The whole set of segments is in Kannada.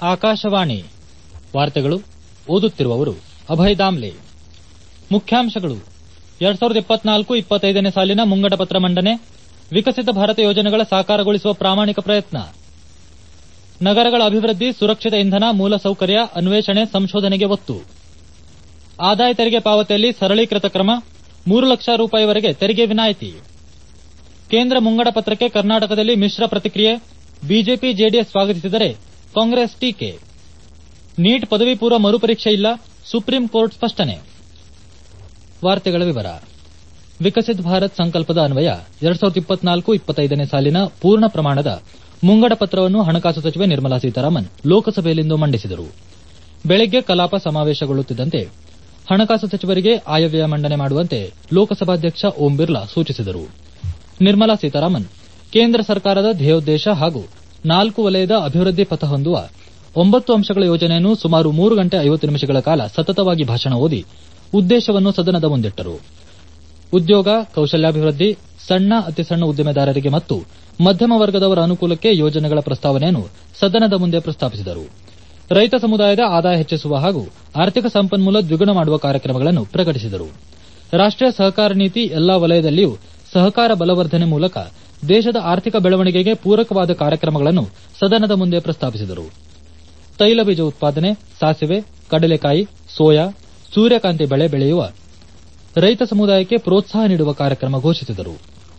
ಆಕಾಶವಾಣಿ ವಾರ್ತೆಗಳು ಓದುತ್ತಿರುವವರು ಅಭಯ್ ದಾಮ್ಲೆ ಮುಖ್ಯಾಂಶಗಳು ಎರಡ್ ಸಾವಿರದ ಇಪ್ಪತ್ನಾಲ್ಕು ಇಪ್ಪತ್ತೈದನೇ ಸಾಲಿನ ಮುಂಗಡ ಪತ್ರ ಮಂಡನೆ ವಿಕಸಿತ ಭಾರತ ಯೋಜನೆಗಳ ಸಾಕಾರಗೊಳಿಸುವ ಪ್ರಾಮಾಣಿಕ ಪ್ರಯತ್ನ ನಗರಗಳ ಅಭಿವೃದ್ಧಿ ಸುರಕ್ಷಿತ ಇಂಧನ ಮೂಲಸೌಕರ್ಯ ಅನ್ವೇಷಣೆ ಸಂಶೋಧನೆಗೆ ಒತ್ತು ಆದಾಯ ತೆರಿಗೆ ಪಾವತಿಯಲ್ಲಿ ಸರಳೀಕೃತ ಕ್ರಮ ಮೂರು ಲಕ್ಷ ರೂಪಾಯಿವರೆಗೆ ತೆರಿಗೆ ವಿನಾಯಿತಿ ಕೇಂದ್ರ ಮುಂಗಡ ಪತ್ರಕ್ಕೆ ಕರ್ನಾಟಕದಲ್ಲಿ ಮಿಶ್ರ ಪ್ರತಿಕ್ರಿಯೆ ಬಿಜೆಪಿ ಜೆಡಿಎಸ್ ಸ್ವಾಗತಿಸಿದರೆ ಕಾಂಗ್ರೆಸ್ ಟೀಕೆ ನೀಟ್ ಪದವಿ ಪೂರ್ವ ಮರುಪರೀಕ್ಷೆ ಇಲ್ಲ ಸುಪ್ರೀಂ ಕೋರ್ಟ್ ಸ್ಪಷ್ಟನೆ ವಾರ್ತೆಗಳ ವಿವರ ವಿಕಸಿತ್ ಭಾರತ್ ಸಂಕಲ್ಪದ ಅನ್ವಯ ಎರಡ್ ಸಾವಿರದ ಇಪ್ಪತ್ನಾಲ್ಕು ಇಪ್ಪತ್ತೈದನೇ ಸಾಲಿನ ಪೂರ್ಣ ಪ್ರಮಾಣದ ಮುಂಗಡ ಪತ್ರವನ್ನು ಹಣಕಾಸು ಸಚಿವೆ ನಿರ್ಮಲಾ ಸೀತಾರಾಮನ್ ಲೋಕಸಭೆಯಲ್ಲಿಂದು ಮಂಡಿಸಿದರು ಬೆಳಗ್ಗೆ ಕಲಾಪ ಸಮಾವೇಶಗೊಳ್ಳುತ್ತಿದ್ದಂತೆ ಹಣಕಾಸು ಸಚಿವರಿಗೆ ಆಯವ್ಯಯ ಮಂಡನೆ ಮಾಡುವಂತೆ ಲೋಕಸಭಾಧ್ಯಕ್ಷ ಓಂ ಬಿರ್ಲಾ ಸೂಚಿಸಿದರು ನಿರ್ಮಲಾ ಸೀತಾರಾಮನ್ ಕೇಂದ್ರ ಸರ್ಕಾರದ ಧ್ಯೇಯೋದ್ದೇಶ ಹಾಗೂ ನಾಲ್ಕು ವಲಯದ ಅಭಿವೃದ್ಧಿ ಪಥ ಹೊಂದುವ ಒಂಬತ್ತು ಅಂಶಗಳ ಯೋಜನೆಯನ್ನು ಸುಮಾರು ಮೂರು ಗಂಟೆ ಐವತ್ತು ನಿಮಿಷಗಳ ಕಾಲ ಸತತವಾಗಿ ಭಾಷಣ ಓದಿ ಉದ್ದೇಶವನ್ನು ಸದನದ ಮುಂದಿಟ್ಟರು ಉದ್ಯೋಗ ಕೌಶಲ್ಯಾಭಿವೃದ್ಧಿ ಸಣ್ಣ ಅತಿ ಸಣ್ಣ ಉದ್ದಿಮೆದಾರರಿಗೆ ಮತ್ತು ಮಧ್ಯಮ ವರ್ಗದವರ ಅನುಕೂಲಕ್ಕೆ ಯೋಜನೆಗಳ ಪ್ರಸ್ತಾವನೆಯನ್ನು ಸದನದ ಮುಂದೆ ಪ್ರಸ್ತಾಪಿಸಿದರು ರೈತ ಸಮುದಾಯದ ಆದಾಯ ಹೆಚ್ಚಿಸುವ ಹಾಗೂ ಆರ್ಥಿಕ ಸಂಪನ್ಮೂಲ ದ್ವಿಗುಣ ಮಾಡುವ ಕಾರ್ಯಕ್ರಮಗಳನ್ನು ಪ್ರಕಟಿಸಿದರು ರಾಷ್ಟೀಯ ಸಹಕಾರ ನೀತಿ ಎಲ್ಲಾ ವಲಯದಲ್ಲಿಯೂ ಸಹಕಾರ ಬಲವರ್ಧನೆ ಮೂಲಕ ದೇಶದ ಆರ್ಥಿಕ ಬೆಳವಣಿಗೆಗೆ ಪೂರಕವಾದ ಕಾರ್ಯಕ್ರಮಗಳನ್ನು ಸದನದ ಮುಂದೆ ಪ್ರಸ್ತಾಪಿಸಿದರು ತೈಲ ಬೀಜ ಉತ್ಪಾದನೆ ಸಾಸಿವೆ ಕಡಲೆಕಾಯಿ ಸೋಯಾ ಸೂರ್ಯಕಾಂತಿ ಬೆಳೆ ಬೆಳೆಯುವ ರೈತ ಸಮುದಾಯಕ್ಕೆ ಪ್ರೋತ್ಸಾಹ ನೀಡುವ ಕಾರ್ಯಕ್ರಮ ಘೋಷಿಸಿದರು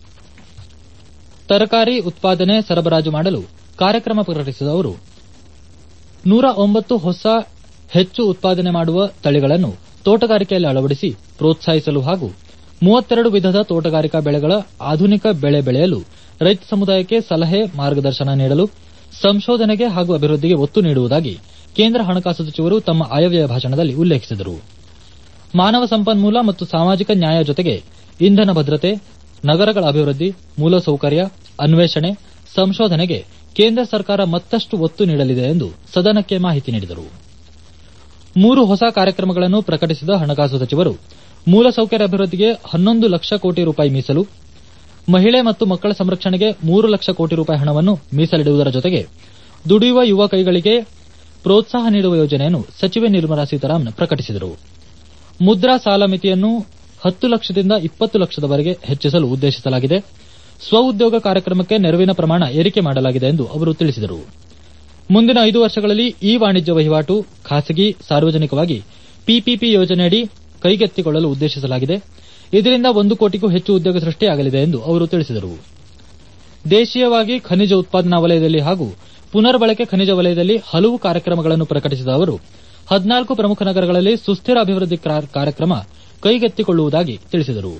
ತರಕಾರಿ ಉತ್ಪಾದನೆ ಸರಬರಾಜು ಮಾಡಲು ಕಾರ್ಯಕ್ರಮ ಪ್ರಕಟಿಸಿದ ಅವರು ನೂರ ಒಂಬತ್ತು ಹೊಸ ಹೆಚ್ಚು ಉತ್ಪಾದನೆ ಮಾಡುವ ತಳಿಗಳನ್ನು ತೋಟಗಾರಿಕೆಯಲ್ಲಿ ಅಳವಡಿಸಿ ಪ್ರೋತ್ಸಾಹಿಸಲು ಹಾಗೂ ಮೂವತ್ತೆರಡು ವಿಧದ ತೋಟಗಾರಿಕಾ ಬೆಳೆಗಳ ಆಧುನಿಕ ಬೆಳೆ ಬೆಳೆಯಲು ರೈತ ಸಮುದಾಯಕ್ಕೆ ಸಲಹೆ ಮಾರ್ಗದರ್ಶನ ನೀಡಲು ಸಂಶೋಧನೆಗೆ ಹಾಗೂ ಅಭಿವೃದ್ಧಿಗೆ ಒತ್ತು ನೀಡುವುದಾಗಿ ಕೇಂದ್ರ ಹಣಕಾಸು ಸಚಿವರು ತಮ್ಮ ಆಯವ್ಯಯ ಭಾಷಣದಲ್ಲಿ ಉಲ್ಲೇಖಿಸಿದರು ಮಾನವ ಸಂಪನ್ಮೂಲ ಮತ್ತು ಸಾಮಾಜಿಕ ನ್ಯಾಯ ಜೊತೆಗೆ ಇಂಧನ ಭದ್ರತೆ ನಗರಗಳ ಅಭಿವೃದ್ಧಿ ಮೂಲಸೌಕರ್ಯ ಅನ್ವೇಷಣೆ ಸಂಶೋಧನೆಗೆ ಕೇಂದ್ರ ಸರ್ಕಾರ ಮತ್ತಷ್ಟು ಒತ್ತು ನೀಡಲಿದೆ ಎಂದು ಸದನಕ್ಕೆ ಮಾಹಿತಿ ನೀಡಿದರು ಮೂರು ಹೊಸ ಕಾರ್ಯಕ್ರಮಗಳನ್ನು ಪ್ರಕಟಿಸಿದ ಹಣಕಾಸು ಸಚಿವರು ಮೂಲಸೌಕರ್ಯ ಅಭಿವೃದ್ಧಿಗೆ ಹನ್ನೊಂದು ಲಕ್ಷ ಕೋಟಿ ರೂಪಾಯಿ ಮೀಸಲು ಮಹಿಳೆ ಮತ್ತು ಮಕ್ಕಳ ಸಂರಕ್ಷಣೆಗೆ ಮೂರು ಲಕ್ಷ ಕೋಟಿ ರೂಪಾಯಿ ಹಣವನ್ನು ಮೀಸಲಿಡುವುದರ ಜೊತೆಗೆ ದುಡಿಯುವ ಯುವ ಕೈಗಳಿಗೆ ಪ್ರೋತ್ಸಾಹ ನೀಡುವ ಯೋಜನೆಯನ್ನು ಸಚಿವೆ ನಿರ್ಮಲಾ ಸೀತಾರಾಮನ್ ಪ್ರಕಟಿಸಿದರು ಮುದ್ರಾ ಸಾಲ ಮಿತಿಯನ್ನು ಹತ್ತು ಲಕ್ಷದಿಂದ ಇಪ್ಪತ್ತು ಲಕ್ಷದವರೆಗೆ ಹೆಚ್ಚಿಸಲು ಉದ್ದೇಶಿಸಲಾಗಿದೆ ಸ್ವ ಉದ್ಯೋಗ ಕಾರ್ಯಕ್ರಮಕ್ಕೆ ನೆರವಿನ ಪ್ರಮಾಣ ಏರಿಕೆ ಮಾಡಲಾಗಿದೆ ಎಂದು ಅವರು ತಿಳಿಸಿದರು ಮುಂದಿನ ಐದು ವರ್ಷಗಳಲ್ಲಿ ಇ ವಾಣಿಜ್ಯ ವಹಿವಾಟು ಖಾಸಗಿ ಸಾರ್ವಜನಿಕವಾಗಿ ಪಿಪಿಪಿ ಯೋಜನೆಯಡಿ ಕೈಗೆತ್ತಿಕೊಳ್ಳಲು ಉದ್ದೇಶಿಸಲಾಗಿದೆ ಇದರಿಂದ ಒಂದು ಕೋಟಿಗೂ ಹೆಚ್ಚು ಉದ್ಯೋಗ ಸೃಷ್ಟಿಯಾಗಲಿದೆ ಎಂದು ಅವರು ತಿಳಿಸಿದರು ದೇಶೀಯವಾಗಿ ಖನಿಜ ಉತ್ಪಾದನಾ ವಲಯದಲ್ಲಿ ಹಾಗೂ ಪುನರ್ಬಳಕೆ ಖನಿಜ ವಲಯದಲ್ಲಿ ಹಲವು ಕಾರ್ಯಕ್ರಮಗಳನ್ನು ಪ್ರಕಟಿಸಿದ ಅವರು ಹದಿನಾಲ್ಕು ಪ್ರಮುಖ ನಗರಗಳಲ್ಲಿ ಸುಸ್ಥಿರ ಅಭಿವೃದ್ಧಿ ಕಾರ್ಯಕ್ರಮ ಕೈಗೆತ್ತಿಕೊಳ್ಳುವುದಾಗಿ ತಿಳಿಸಿದರು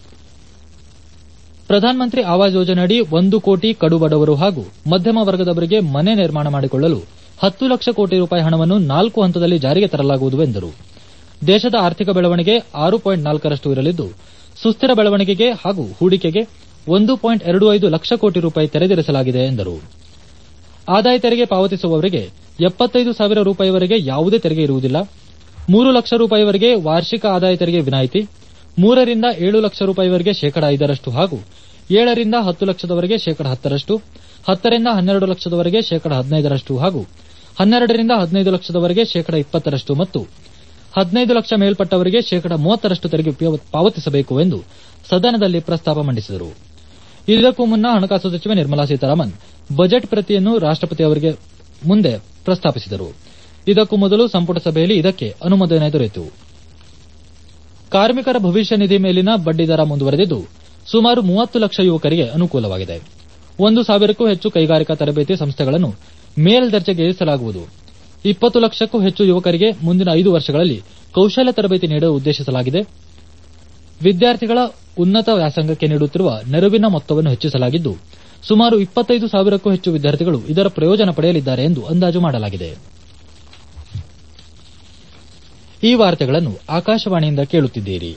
ಪ್ರಧಾನಮಂತ್ರಿ ಆವಾಸ್ ಯೋಜನೆಯಡಿ ಒಂದು ಕೋಟಿ ಕಡು ಬಡವರು ಹಾಗೂ ಮಧ್ಯಮ ವರ್ಗದವರಿಗೆ ಮನೆ ನಿರ್ಮಾಣ ಮಾಡಿಕೊಳ್ಳಲು ಹತ್ತು ಲಕ್ಷ ಕೋಟಿ ರೂಪಾಯಿ ಹಣವನ್ನು ನಾಲ್ಕು ಹಂತದಲ್ಲಿ ಜಾರಿಗೆ ತರಲಾಗುವುದು ಎಂದರು ದೇಶದ ಆರ್ಥಿಕ ಬೆಳವಣಿಗೆ ಆರು ಪಾಯಿಂಟ್ ನಾಲ್ಕರಷ್ಟು ಇರಲಿದ್ದು ಸುಸ್ಥಿರ ಬೆಳವಣಿಗೆಗೆ ಹಾಗೂ ಹೂಡಿಕೆಗೆ ಒಂದು ಪಾಯಿಂಟ್ ಎರಡು ಐದು ಲಕ್ಷ ಕೋಟಿ ರೂಪಾಯಿ ತೆರೆದಿರಿಸಲಾಗಿದೆ ಎಂದರು ಆದಾಯ ತೆರಿಗೆ ಪಾವತಿಸುವವರಿಗೆ ಎಪ್ಪತ್ತೈದು ಸಾವಿರ ರೂಪಾಯಿವರೆಗೆ ಯಾವುದೇ ತೆರಿಗೆ ಇರುವುದಿಲ್ಲ ಮೂರು ಲಕ್ಷ ರೂಪಾಯಿವರೆಗೆ ವಾರ್ಷಿಕ ಆದಾಯ ತೆರಿಗೆ ವಿನಾಯಿತಿ ಮೂರರಿಂದ ಏಳು ಲಕ್ಷ ರೂಪಾಯಿವರೆಗೆ ಶೇಕಡ ಐದರಷ್ಟು ಹಾಗೂ ಏಳರಿಂದ ಹತ್ತು ಲಕ್ಷದವರೆಗೆ ಶೇಕಡ ಹತ್ತರಷ್ಟು ಹತ್ತರಿಂದ ಹನ್ನೆರಡು ಲಕ್ಷದವರೆಗೆ ಶೇಕಡ ಹದಿನೈದರಷ್ಟು ಹಾಗೂ ಹನ್ನೆರಡರಿಂದ ಹದಿನೈದು ಲಕ್ಷದವರೆಗೆ ಶೇಕಡ ಇಪ್ಪತ್ತರಷ್ಟು ಮತ್ತು ಹದಿನೈದು ಲಕ್ಷ ಮೇಲ್ಪಟ್ಟವರಿಗೆ ಶೇಕಡ ಮೂವತ್ತರಷ್ಟು ತೆರಿಗೆ ಪಾವತಿಸಬೇಕು ಎಂದು ಸದನದಲ್ಲಿ ಪ್ರಸ್ತಾಪ ಮಂಡಿಸಿದರು ಇದಕ್ಕೂ ಮುನ್ನ ಹಣಕಾಸು ಸಚಿವೆ ನಿರ್ಮಲಾ ಸೀತಾರಾಮನ್ ಬಜೆಟ್ ಪ್ರತಿಯನ್ನು ರಾಷ್ಟಪತಿ ಅವರಿಗೆ ಮುಂದೆ ಪ್ರಸ್ತಾಪಿಸಿದರು ಇದಕ್ಕೂ ಮೊದಲು ಸಂಪುಟ ಸಭೆಯಲ್ಲಿ ಇದಕ್ಕೆ ಅನುಮೋದನೆ ದೊರೆಯಿತು ಕಾರ್ಮಿಕರ ಭವಿಷ್ಯ ನಿಧಿ ಮೇಲಿನ ಬಡ್ಡಿ ದರ ಮುಂದುವರೆದಿದ್ದು ಸುಮಾರು ಮೂವತ್ತು ಲಕ್ಷ ಯುವಕರಿಗೆ ಅನುಕೂಲವಾಗಿದೆ ಒಂದು ಸಾವಿರಕ್ಕೂ ಹೆಚ್ಚು ಕೈಗಾರಿಕಾ ತರಬೇತಿ ಸಂಸ್ಥೆಗಳನ್ನು ಮೇಲ್ದರ್ಜೆಗೆ ಇಳಿಸಲಾಗುವುದು ಇಪ್ಪತ್ತು ಲಕ್ಷಕ್ಕೂ ಹೆಚ್ಚು ಯುವಕರಿಗೆ ಮುಂದಿನ ಐದು ವರ್ಷಗಳಲ್ಲಿ ಕೌಶಲ್ಯ ತರಬೇತಿ ನೀಡಲು ಉದ್ದೇಶಿಸಲಾಗಿದೆ ವಿದ್ಯಾರ್ಥಿಗಳ ಉನ್ನತ ವ್ಯಾಸಂಗಕ್ಕೆ ನೀಡುತ್ತಿರುವ ನೆರವಿನ ಮೊತ್ತವನ್ನು ಹೆಚ್ಚಿಸಲಾಗಿದ್ದು ಸುಮಾರು ಇಪ್ಪತ್ತೈದು ಸಾವಿರಕ್ಕೂ ಹೆಚ್ಚು ವಿದ್ಯಾರ್ಥಿಗಳು ಇದರ ಪ್ರಯೋಜನ ಪಡೆಯಲಿದ್ದಾರೆ ಎಂದು ಅಂದಾಜು ಮಾಡಲಾಗಿದೆ ಈ ವಾರ್ತೆಗಳನ್ನು ಆಕಾಶವಾಣಿಯಿಂದ ಕೇಳುತ್ತಿದ್ದೀರಿ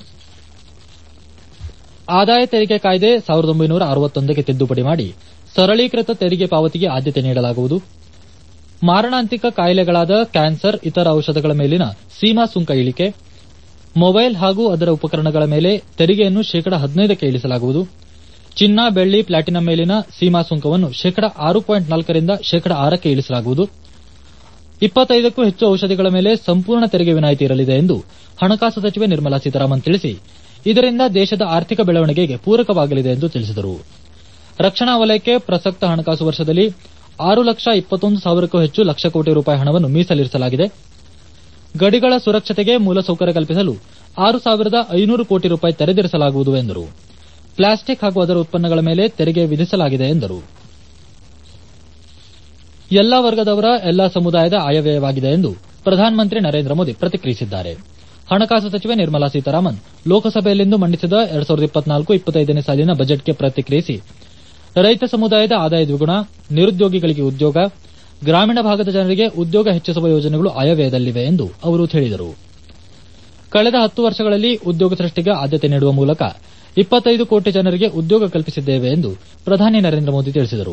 ಆದಾಯ ತೆರಿಗೆ ಕಾಯ್ದೆ ಸಾವಿರದ ಒಂಬೈನೂರ ಅರವತ್ತೊಂದಕ್ಕೆ ತಿದ್ದುಪಡಿ ಮಾಡಿ ಸರಳೀಕೃತ ತೆರಿಗೆ ಪಾವತಿಗೆ ಆದ್ಯತೆ ನೀಡಲಾಗುವುದು ಮಾರಣಾಂತಿಕ ಕಾಯಿಲೆಗಳಾದ ಕ್ಯಾನ್ಸರ್ ಇತರ ಔಷಧಗಳ ಮೇಲಿನ ಸೀಮಾ ಸುಂಕ ಇಳಿಕೆ ಮೊಬೈಲ್ ಹಾಗೂ ಅದರ ಉಪಕರಣಗಳ ಮೇಲೆ ತೆರಿಗೆಯನ್ನು ಶೇಕಡ ಹದಿನೈದಕ್ಕೆ ಇಳಿಸಲಾಗುವುದು ಚಿನ್ನ ಬೆಳ್ಳಿ ಪ್ಲಾಟಿನಂ ಮೇಲಿನ ಸೀಮಾ ಸುಂಕವನ್ನು ಶೇಕಡ ಆರು ಪಾಯಿಂಟ್ ನಾಲ್ಕರಿಂದ ಶೇಕಡ ಆರಕ್ಕೆ ಇಳಿಸಲಾಗುವುದು ಇಪ್ಪತ್ತೈದಕ್ಕೂ ಹೆಚ್ಚು ಔಷಧಿಗಳ ಮೇಲೆ ಸಂಪೂರ್ಣ ತೆರಿಗೆ ವಿನಾಯಿತಿ ಇರಲಿದೆ ಎಂದು ಹಣಕಾಸು ಸಚಿವೆ ನಿರ್ಮಲಾ ಸೀತಾರಾಮನ್ ತಿಳಿಸಿ ಇದರಿಂದ ದೇಶದ ಆರ್ಥಿಕ ಬೆಳವಣಿಗೆಗೆ ಪೂರಕವಾಗಲಿದೆ ಎಂದು ತಿಳಿಸಿದರು ರಕ್ಷಣಾ ವಲಯಕ್ಕೆ ಪ್ರಸಕ್ತ ಹಣಕಾಸು ವರ್ಷದಲ್ಲಿ ಆರು ಲಕ್ಷ ಇಪ್ಪತ್ತೊಂದು ಸಾವಿರಕ್ಕೂ ಹೆಚ್ಚು ಲಕ್ಷ ಕೋಟಿ ರೂಪಾಯಿ ಹಣವನ್ನು ಮೀಸಲಿರಿಸಲಾಗಿದೆ ಗಡಿಗಳ ಸುರಕ್ಷತೆಗೆ ಮೂಲಸೌಕರ್ಯ ಕಲ್ಪಿಸಲು ಆರು ಸಾವಿರದ ಐನೂರು ಕೋಟಿ ರೂಪಾಯಿ ತೆರೆದಿರಿಸಲಾಗುವುದು ಎಂದರು ಪ್ಲಾಸ್ಟಿಕ್ ಹಾಗೂ ಅದರ ಉತ್ಪನ್ನಗಳ ಮೇಲೆ ತೆರಿಗೆ ವಿಧಿಸಲಾಗಿದೆ ಎಂದರು ಎಲ್ಲಾ ವರ್ಗದವರ ಎಲ್ಲಾ ಸಮುದಾಯದ ಆಯವ್ಯಯವಾಗಿದೆ ಎಂದು ಪ್ರಧಾನಮಂತ್ರಿ ನರೇಂದ್ರ ಮೋದಿ ಪ್ರತಿಕ್ರಿಯಿಸಿದ್ದಾರೆ ಹಣಕಾಸು ಸಚಿವೆ ನಿರ್ಮಲಾ ಸೀತಾರಾಮನ್ ಲೋಕಸಭೆಯಲ್ಲಿಂದು ಮಂಡಿಸಿದ ಎರಡ್ ಸಾವಿರದ ಇಪ್ಪತ್ನಾಲ್ಕು ಇಪ್ಪತ್ತೈದನೇ ಸಾಲಿನ ಬಜೆಟ್ಗೆ ಪ್ರತಿಕ್ರಿಯಿಸಿ ರೈತ ಸಮುದಾಯದ ಆದಾಯ ದ್ವಿಗುಣ ನಿರುದ್ಯೋಗಿಗಳಿಗೆ ಉದ್ಯೋಗ ಗ್ರಾಮೀಣ ಭಾಗದ ಜನರಿಗೆ ಉದ್ಯೋಗ ಹೆಚ್ಚಿಸುವ ಯೋಜನೆಗಳು ಆಯವ್ಯಯದಲ್ಲಿವೆ ಎಂದು ಅವರು ಹೇಳಿದರು ಕಳೆದ ಹತ್ತು ವರ್ಷಗಳಲ್ಲಿ ಉದ್ಯೋಗ ಸೃಷ್ಟಿಗೆ ಆದ್ಯತೆ ನೀಡುವ ಮೂಲಕ ಇಪ್ಪತ್ತೈದು ಕೋಟಿ ಜನರಿಗೆ ಉದ್ಯೋಗ ಕಲ್ಪಿಸಿದ್ದೇವೆ ಎಂದು ಪ್ರಧಾನಿ ನರೇಂದ್ರ ಮೋದಿ ತಿಳಿಸಿದರು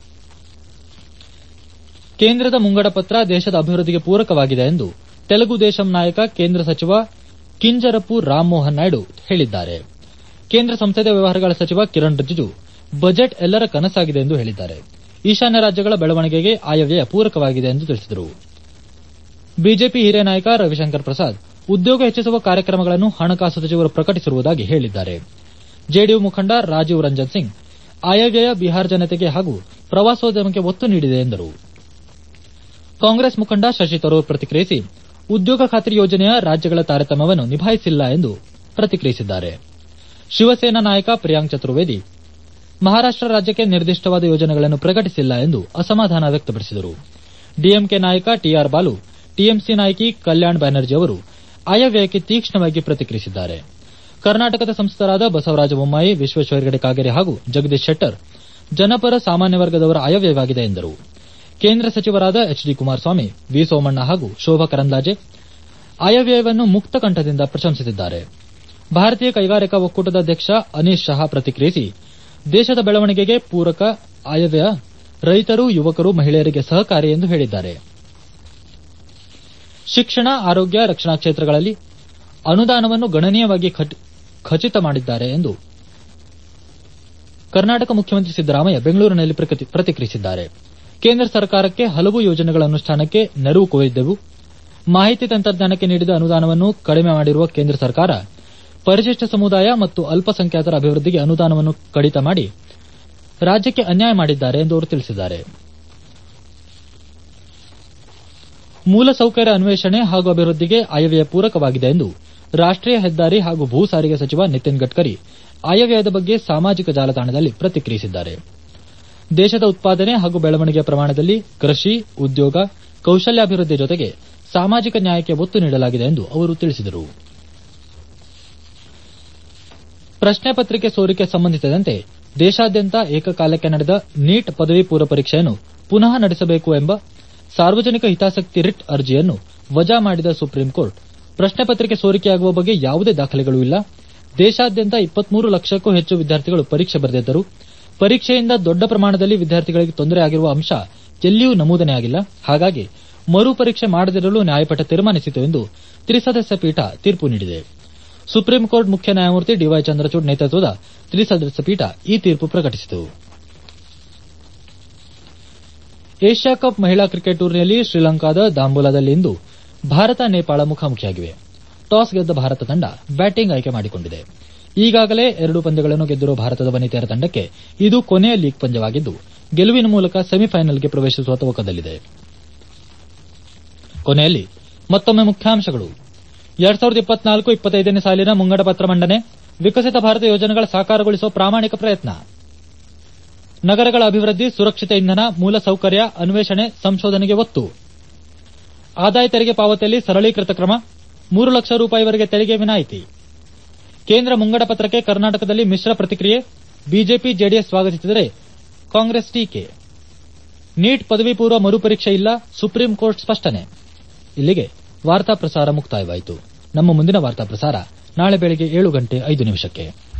ಕೇಂದ್ರದ ಮುಂಗಡ ಪತ್ರ ದೇಶದ ಅಭಿವೃದ್ಧಿಗೆ ಪೂರಕವಾಗಿದೆ ಎಂದು ತೆಲುಗು ದೇಶಂ ನಾಯಕ ಕೇಂದ್ರ ಸಚಿವ ಕಿಂಜರಪು ರಾಮ್ಮೋಹನ್ ನಾಯ್ಡು ಹೇಳಿದ್ದಾರೆ ಕೇಂದ್ರ ಸಂಸದೀಯ ವ್ಯವಹಾರಗಳ ಸಚಿವ ಕಿರಣ್ ರಿಜಿಜು ಬಜೆಟ್ ಎಲ್ಲರ ಕನಸಾಗಿದೆ ಎಂದು ಹೇಳಿದ್ದಾರೆ ಈಶಾನ್ಯ ರಾಜ್ಯಗಳ ಬೆಳವಣಿಗೆಗೆ ಆಯವ್ಯಯ ಪೂರಕವಾಗಿದೆ ಎಂದು ತಿಳಿಸಿದರು ಬಿಜೆಪಿ ಹಿರಿಯ ನಾಯಕ ರವಿಶಂಕರ್ ಪ್ರಸಾದ್ ಉದ್ಯೋಗ ಹೆಚ್ಚಿಸುವ ಕಾರ್ಯಕ್ರಮಗಳನ್ನು ಹಣಕಾಸು ಸಚಿವರು ಪ್ರಕಟಿಸಿರುವುದಾಗಿ ಹೇಳಿದ್ದಾರೆ ಜೆಡಿಯು ಮುಖಂಡ ರಾಜೀವ್ ರಂಜನ್ ಸಿಂಗ್ ಆಯವ್ಯಯ ಬಿಹಾರ ಜನತೆಗೆ ಹಾಗೂ ಪ್ರವಾಸೋದ್ಯಮಕ್ಕೆ ಒತ್ತು ನೀಡಿದೆ ಎಂದರು ಕಾಂಗ್ರೆಸ್ ಮುಖಂಡ ಶಶಿ ತರೂರ್ ಪ್ರತಿಕ್ರಿಯಿಸಿ ಉದ್ಯೋಗ ಖಾತ್ರಿ ಯೋಜನೆಯ ರಾಜ್ಯಗಳ ತಾರತಮ್ಯವನ್ನು ನಿಭಾಯಿಸಿಲ್ಲ ಎಂದು ಪ್ರತಿಕ್ರಿಯಿಸಿದ್ದಾರೆ ಶಿವಸೇನಾ ನಾಯಕ ಪ್ರಿಯಾಂಕ್ ಚತುರ್ವೇದಿ ಮಹಾರಾಷ್ಟ ರಾಜ್ಯಕ್ಕೆ ನಿರ್ದಿಷ್ಟವಾದ ಯೋಜನೆಗಳನ್ನು ಪ್ರಕಟಿಸಿಲ್ಲ ಎಂದು ಅಸಮಾಧಾನ ವ್ಯಕ್ತಪಡಿಸಿದರು ಡಿಎಂಕೆ ನಾಯಕ ಟಿಆರ್ ಬಾಲು ಟಿಎಂಸಿ ನಾಯಕಿ ಕಲ್ಯಾಣ್ ಬ್ಯಾನರ್ಜಿ ಅವರು ಆಯವ್ಯಯಕ್ಕೆ ತೀಕ್ಷ್ಣವಾಗಿ ಪ್ರತಿಕ್ರಿಯಿಸಿದ್ದಾರೆ ಕರ್ನಾಟಕದ ಸಂಸದರಾದ ಬಸವರಾಜ ಬೊಮ್ಮಾಯಿ ವಿಶ್ವೇಶ್ವರ ಹೆಗಡೆ ಕಾಗೇರಿ ಹಾಗೂ ಜಗದೀಶ್ ಶೆಟ್ಟರ್ ಜನಪರ ಸಾಮಾನ್ಯ ವರ್ಗದವರ ಆಯವ್ಯಯವಾಗಿದೆ ಎಂದರು ಕೇಂದ್ರ ಸಚಿವರಾದ H D Kumaraswamy V Somanna ಹಾಗೂ ಶೋಭಾ ಕರಂದ್ಲಾಜೆ ಆಯವ್ಯಯವನ್ನು ಮುಕ್ತ ಕಂಠದಿಂದ ಪ್ರಶಂಸಿಸಿದ್ದಾರೆ ಭಾರತೀಯ ಕೈಗಾರಿಕಾ ಒಕ್ಕೂಟದ ಅಧ್ಯಕ್ಷ ಅನೀಶ್ ಶಹಾ ಪ್ರತಿಕ್ರಿಯಿಸಿ ದೇಶದ ಬೆಳವಣಿಗೆಗೆ ಪೂರಕ ಆಯವ್ಯಯ ರೈತರು ಯುವಕರು ಮಹಿಳೆಯರಿಗೆ ಸಹಕಾರಿ ಎಂದು ಹೇಳಿದ್ದಾರೆ ಶಿಕ್ಷಣ ಆರೋಗ್ಯ ರಕ್ಷಣಾ ಕ್ಷೇತ್ರಗಳಲ್ಲಿ ಅನುದಾನವನ್ನು ಗಣನೀಯವಾಗಿ ಖಚಿತ ಮಾಡಿದ್ದಾರೆ ಎಂದು ಕರ್ನಾಟಕ ಮುಖ್ಯಮಂತ್ರಿ ಸಿದ್ದರಾಮಯ್ಯ ಬೆಂಗಳೂರಿನಲ್ಲಿ ಪ್ರತಿಕ್ರಿಯಿಸಿದ್ದಾರೆ ಕೇಂದ್ರ ಸರ್ಕಾರಕ್ಕೆ ಹಲವು ಯೋಜನೆಗಳ ಅನುಷ್ಠಾನಕ್ಕೆ ನೆರವು ಕೋರಿದ್ದೆವು ಮಾಹಿತಿ ತಂತ್ರಜ್ಞಾನಕ್ಕೆ ನೀಡಿದ ಅನುದಾನವನ್ನು ಕಡಿಮೆ ಮಾಡಿರುವ ಕೇಂದ್ರ ಸರ್ಕಾರ ಪರಿಶಿಷ್ಟ ಸಮುದಾಯ ಮತ್ತು ಅಲ್ಪಸಂಖ್ಯಾತರ ಅಭಿವೃದ್ಧಿಗೆ ಅನುದಾನವನ್ನು ಕಡಿತ ಮಾಡಿ ರಾಜ್ಯಕ್ಕೆ ಅನ್ಯಾಯ ಮಾಡಿದ್ದಾರೆ ಎಂದು ಅವರು ತಿಳಿಸಿದ್ದಾರೆ ಮೂಲಸೌಕರ್ಯ ಅನ್ವೇಷಣೆ ಹಾಗೂ ಅಭಿವೃದ್ಧಿಗೆ ಆಯವ್ಯಯ ಪೂರಕವಾಗಿದೆ ಎಂದು ರಾಷ್ಟೀಯ ಹೆದ್ದಾರಿ ಹಾಗೂ ಭೂ ಸಾರಿಗೆ ಸಚಿವ ನಿತಿನ್ ಗಡ್ಕರಿ ಆಯವ್ಯಯದ ಬಗ್ಗೆ ಸಾಮಾಜಿಕ ಜಾಲತಾಣದಲ್ಲಿ ಪ್ರತಿಕ್ರಿಯಿಸಿದ್ದಾರೆ ದೇಶದ ಉತ್ಪಾದನೆ ಹಾಗೂ ಬೆಳವಣಿಗೆಯ ಪ್ರಮಾಣದಲ್ಲಿ ಕೃಷಿ ಉದ್ಯೋಗ ಕೌಶಲ್ಯಾಭಿವೃದ್ಧಿ ಜೊತೆಗೆ ಸಾಮಾಜಿಕ ನ್ಯಾಯಕ್ಕೆ ಒತ್ತು ನೀಡಲಾಗಿದೆ ಎಂದು ಅವರು ತಿಳಿಸಿದರು ಪ್ರಶ್ನೆ ಪತ್ರಿಕೆ ಸೋರಿಕೆ ಸಂಬಂಧಿಸಿದಂತೆ ದೇಶಾದ್ಯಂತ ಏಕಕಾಲಕ್ಕೆ ನಡೆದ ನೀಟ್ ಪದವಿ ಪೂರ್ವ ಪರೀಕ್ಷೆಯನ್ನು ಪುನಃ ನಡೆಸಬೇಕು ಎಂಬ ಸಾರ್ವಜನಿಕ ಹಿತಾಸಕ್ತಿ ರಿಟ್ ಅರ್ಜಿಯನ್ನು ವಜಾ ಮಾಡಿದ ಸುಪ್ರೀಂ ಕೋರ್ಟ್ ಪ್ರಶ್ನೆ ಪತ್ರಿಕೆ ಸೋರಿಕೆಯಾಗುವ ಬಗ್ಗೆ ಯಾವುದೇ ದಾಖಲೆಗಳೂ ಇಲ್ಲ ದೇಶಾದ್ಯಂತ ಇಪ್ಪತ್ಮೂರು ಲಕ್ಷಕ್ಕೂ ಹೆಚ್ಚು ವಿದ್ಯಾರ್ಥಿಗಳು ಪರೀಕ್ಷೆ ಬರೆದಿದ್ದರು ಪರೀಕ್ಷೆಯಿಂದ ದೊಡ್ಡ ಪ್ರಮಾಣದಲ್ಲಿ ವಿದ್ಯಾರ್ಥಿಗಳಿಗೆ ತೊಂದರೆ ಆಗಿರುವ ಅಂಶ ಎಲ್ಲಿಯೂ ನಮೂದನೆ ಆಗಿಲ್ಲ ಹಾಗಾಗಿ ಮರು ಪರೀಕ್ಷೆ ಮಾಡದಿರಲು ನ್ಯಾಯಪೀಠ ತೀರ್ಮಾನಿಸಿತು ಎಂದು ತ್ರಿಸದಸ್ಯ ಪೀಠ ತೀರ್ಪು ನೀಡಿದೆ ಸುಪ್ರೀಂ ಕೋರ್ಟ್ ಮುಖ್ಯ ನ್ಯಾಯಮೂರ್ತಿ ಡಿವೈ ಚಂದ್ರಚೂಡ್ ನೇತೃತ್ವದ ತ್ರಿಸದಸ್ಯ ಪೀಠ ಈ ತೀರ್ಪು ಪ್ರಕಟಿಸಿತು ಏಷ್ಯಾ ಕಪ್ ಮಹಿಳಾ ಕ್ರಿಕೆಟ್ ಟೂರ್ನಿಯಲ್ಲಿ ಶ್ರೀಲಂಕಾದ ದಾಂಬುಲಾದಲ್ಲಿಂದು ಭಾರತ ನೇಪಾಳ ಮುಖಾಮುಖಿಯಾಗಿವೆ ಟಾಸ್ ಗೆದ್ದ ಭಾರತ ತಂಡ ಬ್ಯಾಟಿಂಗ್ ಆಯ್ಕೆ ಮಾಡಿಕೊಂಡಿದೆ ಈಗಾಗಲೇ ಎರಡು ಪಂದ್ಯಗಳನ್ನು ಗೆದ್ದಿರುವ ಭಾರತದ ವನಿತೆಯರ ತಂಡಕ್ಕೆ ಇದು ಕೊನೆಯ ಲೀಗ್ ಪಂದ್ಯವಾಗಿದ್ದು ಗೆಲುವಿನ ಮೂಲಕ ಸೆಮಿಫೈನಲ್ಗೆ ಪ್ರವೇಶಿಸುವ ತವಕದಲ್ಲಿದೆ ಕೊನೆಯಲ್ಲಿ ಮತ್ತೊಮ್ಮೆ ಮುಖ್ಯಾಂಶಗಳು ಎರಡ್ ಸಾವಿರದ ಇಪ್ಪತ್ನಾಲ್ಕು ಇಪ್ಪತ್ತೈದನೇ ಸಾಲಿನ ಮುಂಗಡ ಪತ್ರ ಮಂಡನೆ ವಿಕಸಿತ ಭಾರತ ಯೋಜನೆಗಳ ಸಾಕಾರಗೊಳಿಸುವ ಪ್ರಾಮಾಣಿಕ ಪ್ರಯತ್ನ ನಗರಗಳ ಅಭಿವೃದ್ಧಿ ಸುರಕ್ಷಿತ ಇಂಧನ ಮೂಲಸೌಕರ್ಯ ಅನ್ವೇಷಣೆ ಸಂಶೋಧನೆಗೆ ಒತ್ತು ಆದಾಯ ತೆರಿಗೆ ಪಾವತಿಯಲ್ಲಿ ಸರಳೀಕೃತ ಕ್ರಮ ಮೂರು ಲಕ್ಷ ರೂಪಾಯಿವರೆಗೆ ತೆರಿಗೆ ವಿನಾಯಿತಿ ಕೇಂದ್ರ ಮುಂಗಡ ಪತ್ರಕ್ಕೆ ಕರ್ನಾಟಕದಲ್ಲಿ ಮಿಶ್ರ ಪ್ರತಿಕ್ರಿಯೆ ಬಿಜೆಪಿ ಜೆಡಿಎಸ್ ಸ್ವಾಗತಿಸಿದರೆ ಕಾಂಗ್ರೆಸ್ ಟೀಕೆ ನೀಟ್ ಪದವಿ ಪೂರ್ವ ಮರುಪರೀಕ್ಷೆ ಇಲ್ಲ ಸುಪ್ರೀಂ ಕೋರ್ಟ್ ಸ್ಪಷ್ಟನೆ ಇಲ್ಲಿಗೆ ವಾರ್ತಾ ಪ್ರಸಾರ ಮುಕ್ತಾಯವಾಯಿತು ನಮ್ಮ ಮುಂದಿನ ವಾರ್ತಾ ಪ್ರಸಾರ ನಾಳೆ ಬೆಳಗ್ಗೆ ಏಳು ಗಂಟೆ ಐದು ನಿಮಿಷಕ್ಕೆ